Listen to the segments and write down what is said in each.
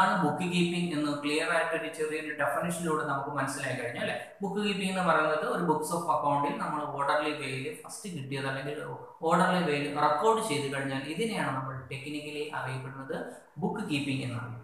എന്താണ് book bookkeeping എന്ന് clear ആയിട്ട് ഒരു ചെറിയൊരു ഡെഫിനേഷനിലൂടെ നമുക്ക് മനസ്സിലായി കഴിഞ്ഞു അല്ലെ ബുക്ക് കീപ്പിംഗ് എന്ന് പറയുന്നത് ഒരു ബുക്സ് ഓഫ് അക്കൗണ്ടിൽ നമ്മൾ ഓർഡർലി വേയിൽ ഫസ്റ്റ് കിട്ടിയത് അല്ലെങ്കിൽ ഓർഡർലി വേയിൽ റെക്കോർഡ് ചെയ്ത് കഴിഞ്ഞാൽ ഇതിനെയാണ് നമ്മൾ ടെക്നിക്കലി അറിയപ്പെടുന്നത് ബുക്ക് കീപ്പിംഗ് എന്ന് അറിയപ്പെടുന്നത്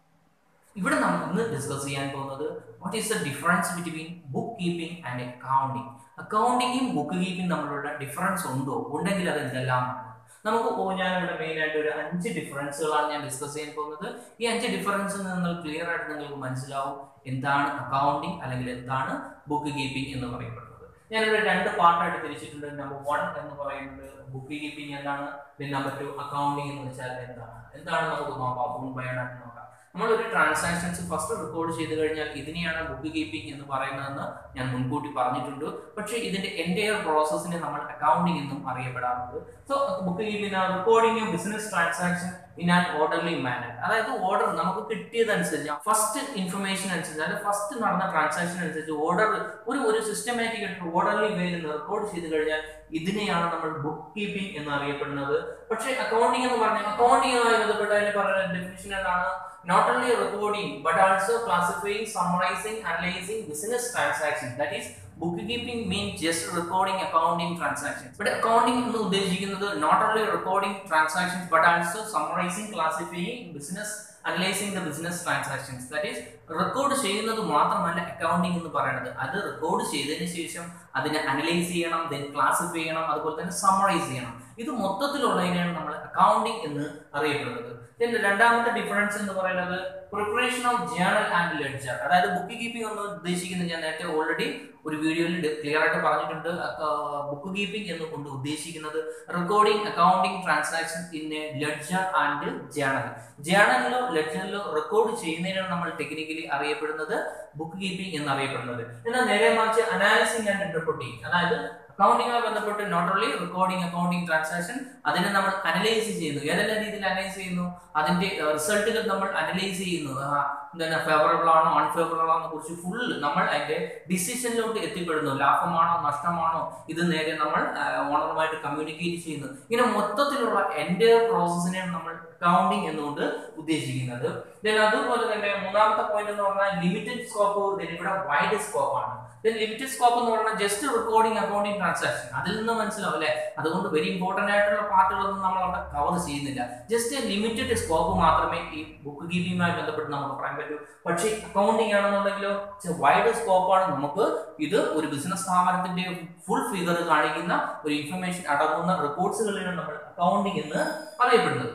ഇവിടെ നമ്മൾ ഇന്ന് ഡിസ്കസ് ചെയ്യാൻ പോകുന്നത് what is the difference between bookkeeping and accounting അക്കൗണ്ടിങ്ങും ബുക്ക് കീപ്പിംഗ് തമ്മിലുള്ള ഡിഫറൻസ് ഉണ്ടോ ഉണ്ടെങ്കിൽ അത് എന്തെല്ലാമാണ് നമുക്ക് പോ- ഞാനിവിടെ മെയിൻ ആയിട്ട് ഒരു അഞ്ച് ഡിഫറൻസുകളാണ് ഞാൻ ഡിസ്കസ് ചെയ്യാൻ പോകുന്നത് ഈ അഞ്ച് ഡിഫറൻസ് നിങ്ങൾ ക്ലിയർ ആയിട്ട് നിങ്ങൾക്ക് മനസ്സിലാവും എന്താണ് അക്കൗണ്ടിങ് അല്ലെങ്കിൽ എന്താണ് ബുക്ക് കീപ്പിംഗ് എന്ന് പറയപ്പെടുന്നത് ഞാനിവിടെ രണ്ട് പാർട്ടായിട്ട് തിരിച്ചിട്ടുണ്ട് നമ്പർ വൺ എന്ന് പറയുന്നത് ബുക്ക് കീപ്പിംഗ് എന്താണ് പിന്നെ നമ്പർ ടു അക്കൗണ്ടിങ് എന്ന് വെച്ചാൽ എന്താണ് എന്താണ് നമുക്ക് നോക്കാം മൂന്ന് ബയോണായിട്ട് നോക്കാം നമ്മൾ ഒരു ട്രാൻസാക്ഷൻസ് ഫസ്റ്റ് റെക്കോർഡ് ചെയ്ത് കഴിഞ്ഞാൽ ഇതിനെയാണ് ബുക്ക് കീപ്പിംഗ് എന്ന് പറയുന്നതെന്ന് ഞാൻ മുൻകൂട്ടി പറഞ്ഞിട്ടുണ്ട് പക്ഷേ ഇതിന്റെ എൻറ്റയർ പ്രോസസ്സിനെ നമ്മൾ അക്കൗണ്ടിംഗ് എന്നും അറിയപ്പെടാറുണ്ട് so bookkeeping recording business transaction in an orderly manner അതായത് ഓർഡർ നമുക്ക് കിട്ടിയതനുസരിച്ച് ഫസ്റ്റ് ഇൻഫർമേഷൻ അനുസരിച്ച് അതായത് ഫസ്റ്റ് നടന്ന ട്രാൻസാക്ഷൻ അനുസരിച്ച് ഓർഡർ ഒരു ഒരു സിസ്റ്റമാറ്റിക് ആയിട്ട് ഓർഡർലി വേയിൽ റെക്കോർഡ് ചെയ്ത് കഴിഞ്ഞാൽ ഇതിനെയാണ് നമ്മൾ ബുക്ക് കീപ്പിംഗ് എന്ന് അറിയപ്പെടുന്നത് പക്ഷേ അക്കൗണ്ടിംഗ് എന്ന് പറഞ്ഞാൽ അക്കൗണ്ടിങ്ങുമായി ബന്ധപ്പെട്ട് അതിന് പറയുന്ന ഡെഫിനിഷൻ എന്താണ് not only recording but also classifying, summarizing, analyzing business transactions. That is, bookkeeping means just recording accounting transactions. But accounting എന്ന് ഉദ്ദേശിക്കുന്നത് not only recording transactions but also summarizing, classifying, business analysing the business transactions that is record ചെയ്യുന്നത് മാത്രമല്ല accounting എന്ന് പറയുന്നത് അത് record ചെയ്തതിന് ശേഷം അതിനെ അനലൈസ് ചെയ്യണം ദെൻ ക്ലാസിഫൈ ചെയ്യണം അതുപോലെ തന്നെ സമ്മറൈസ് ചെയ്യണം ഇത് മൊത്തത്തിലുള്ളതിനെയാണ് നമ്മൾ അക്കൗണ്ടിങ് എന്ന് അറിയപ്പെടുന്നത് പിന്നെ രണ്ടാമത്തെ ഡിഫറൻസ് എന്ന് പറയുന്നത് preparation of journal and ledger അതായത് ബുക്ക് കീപ്പിംഗ് എന്ന് ഉദ്ദേശിക്കുന്നത് ഞാൻ നേരത്തെ ഓൾറെഡി ഒരു വീഡിയോയിൽ ക്ലിയർ ആയിട്ട് പറഞ്ഞിട്ടുണ്ട് ബുക്ക് കീപ്പിംഗ് എന്ന് കൊണ്ട് ഉദ്ദേശിക്കുന്നത് recording accounting transaction in a ledger and journal ജേണലിലോ ലെഡ്ജറിലോ റെക്കോർഡ് ചെയ്യുന്നതിനാണ് നമ്മൾ ടെക്നിക്കലി അറിയപ്പെടുന്നത് ബുക്ക് കീപ്പിംഗ് എന്ന് അറിയപ്പെടുന്നത് എന്നാൽ നേരെ മറിച്ച് അനാലിസിംഗ് ആൻഡ് ഇന്റർപ്രിറ്റിംഗ് അതായത് അക്കൗണ്ടിങ്ങുമായി ബന്ധപ്പെട്ട് not only recording accounting transaction അതിനെ നമ്മൾ അനലൈസ് ചെയ്യുന്നു ഏതെല്ലാം രീതിയിൽ അനലൈസ് ചെയ്യുന്നു അതിന്റെ റിസൾട്ടുകൾ നമ്മൾ അനലൈസ് ചെയ്യുന്നു ആ, എന്താണ് ഫേവറബിൾ ആണോ അൺഫേവറബിൾ ആണോ കുറിച്ച് ഫുൾ നമ്മൾ അതിന്റെ ഡിസിഷനിലോട്ട് എത്തിപ്പെടുന്നു ലാഭമാണോ നഷ്ടമാണോ ഇത് നേരെ നമ്മൾ ഓണറുമായിട്ട് കമ്മ്യൂണിക്കേറ്റ് ചെയ്യുന്നു ഇങ്ങനെ മൊത്തത്തിലുള്ള എൻ്റെ പ്രോസസ്സിനെയാണ് നമ്മൾ അക്കൗണ്ടിങ് എന്നുകൊണ്ട് ഉദ്ദേശിക്കുന്നത് ദെൻ അതുപോലെ തന്നെ മൂന്നാമത്തെ പോയിന്റ് എന്ന് പറഞ്ഞാൽ ലിമിറ്റഡ് സ്കോപ്പ് ഇവിടെ വൈഡ് സ്കോപ്പ് ആണ് ലിമിറ്റഡ് സ്കോപ്പ് എന്ന് പറഞ്ഞാൽ ജസ്റ്റ് റെക്കോർഡിംഗ് അക്കൗണ്ടിങ് ട്രാൻസാക്ഷൻ അതിൽ നിന്ന് മനസ്സിലാവും അല്ലെ അതുകൊണ്ട് വെരി ഇമ്പോർട്ടന്റ് ആയിട്ടുള്ള പാർട്ടുകളൊന്നും നമ്മൾ അവിടെ കവർ ചെയ്യുന്നില്ല ജസ്റ്റ് ലിമിറ്റഡ് സ്കോപ്പ് മാത്രമേ ഈ ബുക്ക് കീപ്പിംഗുമായി ബന്ധപ്പെട്ട് നമുക്ക് പറയാൻ പറ്റൂ പക്ഷേ അക്കൗണ്ടിങ് ആണെന്നുണ്ടെങ്കിലോ വൈഡ് സ്കോപ്പാണ് നമുക്ക് ഇത് ഒരു ബിസിനസ് സ്ഥാപനത്തിന്റെ ഫുൾ ഫിഗർ കാണിക്കുന്ന ഒരു ഇൻഫർമേഷൻ അടങ്ങുന്ന റെക്കോർഡ്സുകളിലാണ് നമ്മൾ അക്കൗണ്ടിങ് എന്ന് അറിയപ്പെടുന്നത്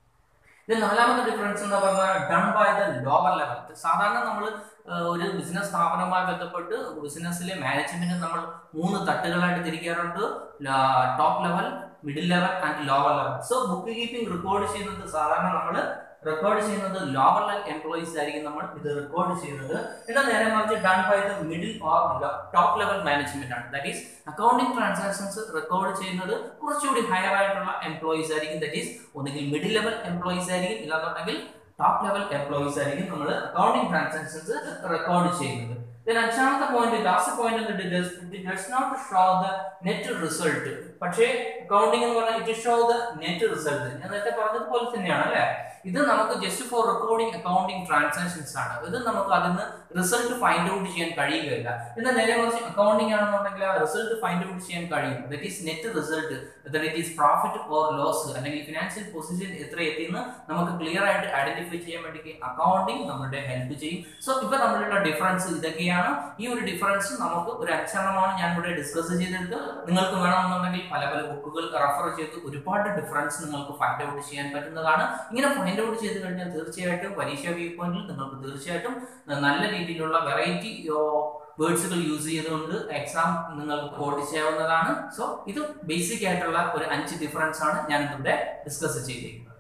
ഇത് നാലാമത്തെ ഡിഫറൻസ് എന്ന് പറഞ്ഞാൽ done by the lower level സാധാരണ നമ്മൾ ഒരു ബിസിനസ് സ്ഥാപനവുമായി ബന്ധപ്പെട്ട് ബിസിനസ്സിലെ മാനേജ്മെന്റ് നമ്മൾ മൂന്ന് തട്ടുകളായിട്ട് തിരിക്കാറുണ്ട് top level middle level and lower level so bookkeeping record ചെയ്യുന്നത് സാധാരണ നമ്മൾ റെക്കോർഡ് ചെയ്യുന്നത് ലോവർ ലെവൽ എംപ്ലോയീസ് ആയിരിക്കും നമ്മൾ ഇത് റെക്കോർഡ് ചെയ്യുന്നത് എന്നാൽ നേരെ മറിച്ച് done by the middle or top level management ആണ് that is accounting transactions record ചെയ്യുന്നത് കുറച്ചുകൂടി ഹയർ ആയിട്ടുള്ള എംപ്ലോയീസ് ആയിരിക്കും ദാറ്റ് ഈസ് ഒന്നുകിൽ മിഡിൽ ലെവൽ എംപ്ലോയീസ് ആയിരിക്കും ഇല്ലാന്നുണ്ടെങ്കിൽ ടോപ്പ് ലെവൽ എംപ്ലോയീസ് ആയിരിക്കും നമ്മൾ അക്കൗണ്ടിംഗ് ട്രാൻസാക്ഷൻസ് റെക്കോർഡ് ചെയ്യുന്നത് Then അഞ്ചാമത്തെ point last point does not show the net result പക്ഷേ അക്കൗണ്ടിംഗ് എന്ന് പറഞ്ഞാൽ it show the net result ഞാൻ നേരത്തെ പറഞ്ഞതുപോലെ തന്നെയാണ് അല്ലേ ഇത് നമുക്ക് just four recording accounting transactions ആണ് ഇത് നമുക്ക് അതിന് റിസൾട്ട് ഫൈൻഡ് ഔട്ട് ചെയ്യാൻ കഴിയുകയില്ല എന്നാൽ നേരെ മറിച്ച് അക്കൗണ്ടിംഗ് ആണെന്നുണ്ടെങ്കിൽ ആ റിസൾട്ട് ഫൈൻഡ് ഔട്ട് ചെയ്യാൻ കഴിയും that is net result it is profit or loss അല്ലെങ്കിൽ ഫിനാൻഷ്യൽ പൊസിഷൻ എത്ര എത്തിയെന്ന് നമുക്ക് ക്ലിയർ ആയിട്ട് ഐഡന്റിഫൈ ചെയ്യാൻ വേണ്ടി അക്കൗണ്ടിംഗ് നമ്മുടെ ഹെൽപ്പ് ചെയ്യും സോ ഇപ്പൊ നമ്മളുടെ ഡിഫറൻസ് ഇതൊക്കെയാണ് ഈ ഒരു ഡിഫറൻസ് നമുക്ക് ഒരു അഞ്ചെണ്ണമാണ് ഞാൻ ഇവിടെ ഡിസ്കസ് ചെയ്തിട്ട് നിങ്ങൾക്ക് വേണമെന്നുണ്ടെങ്കിൽ പല പല ബുക്കുകൾ റെഫർ ചെയ്ത് ഒരുപാട് ഡിഫറൻസ് നിങ്ങൾക്ക് ഫൈൻഡ് ഔട്ട് ചെയ്യാൻ പറ്റുന്നതാണ് ഇങ്ങനെ ഫൈൻഡ് ഔട്ട് ചെയ്ത് കഴിഞ്ഞാൽ തീർച്ചയായിട്ടും പരീക്ഷ വ്യൂ പോയിന്റിൽ നിങ്ങൾക്ക് തീർച്ചയായിട്ടും നല്ല രീതിയിലുള്ള വെറൈറ്റി വേർഡ്സുകൾ യൂസ് ചെയ്തുകൊണ്ട് എക്സാം നിങ്ങൾക്ക് കോഡ് ചെയ്യാവുന്നതാണ് സോ ഇത് ബേസിക് ആയിട്ടുള്ള ഒരു അഞ്ച് ഡിഫറൻസ് ആണ് ഞാൻ ഇവിടെ ഡിസ്കസ് ചെയ്തിരിക്കുന്നത്